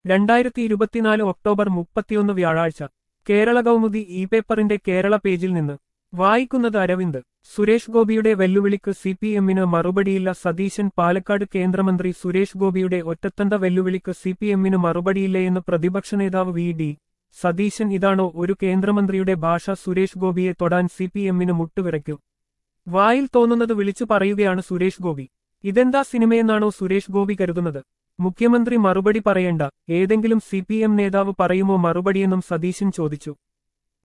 രണ്ടായിരത്തി ഇരുപത്തിനാല് ഒക്ടോബർ മുപ്പത്തിയൊന്ന് വ്യാഴാഴ്ച കേരള കൗമുദി ഇ പേപ്പറിന്റെ കേരള പേജിൽ നിന്ന് വായിക്കുന്നത് അരവിന്ദ് സുരേഷ് ഗോപിയുടെ വെല്ലുവിളിക്ക് സി പി എമ്മിന് മറുപടിയില്ല സതീശൻ പാലക്കാട് കേന്ദ്രമന്ത്രി സുരേഷ് ഗോപിയുടെ ഒറ്റത്തന്ത വെല്ലുവിളിക്ക് സി പി എമ്മിന് മറുപടിയില്ലെന്ന് പ്രതിപക്ഷ നേതാവ് വി ഡി സതീശൻ ഇതാണോ ഒരു കേന്ദ്രമന്ത്രിയുടെ ഭാഷ സുരേഷ് ഗോപിയെ തൊടാൻ സി പി എമ്മിന് മുട്ടുവിറയ്ക്കും വായിൽ തോന്നുന്നത് വിളിച്ചു പറയുകയാണ് സുരേഷ് ഗോപി ഇതെന്താ സിനിമയെന്നാണോ സുരേഷ് ഗോപി കരുതുന്നത് മുഖ്യമന്ത്രി മറുപടി പറയേണ്ട ഏതെങ്കിലും സി പി എം നേതാവ് പറയുമോ മറുപടിയെന്നും സതീശൻ ചോദിച്ചു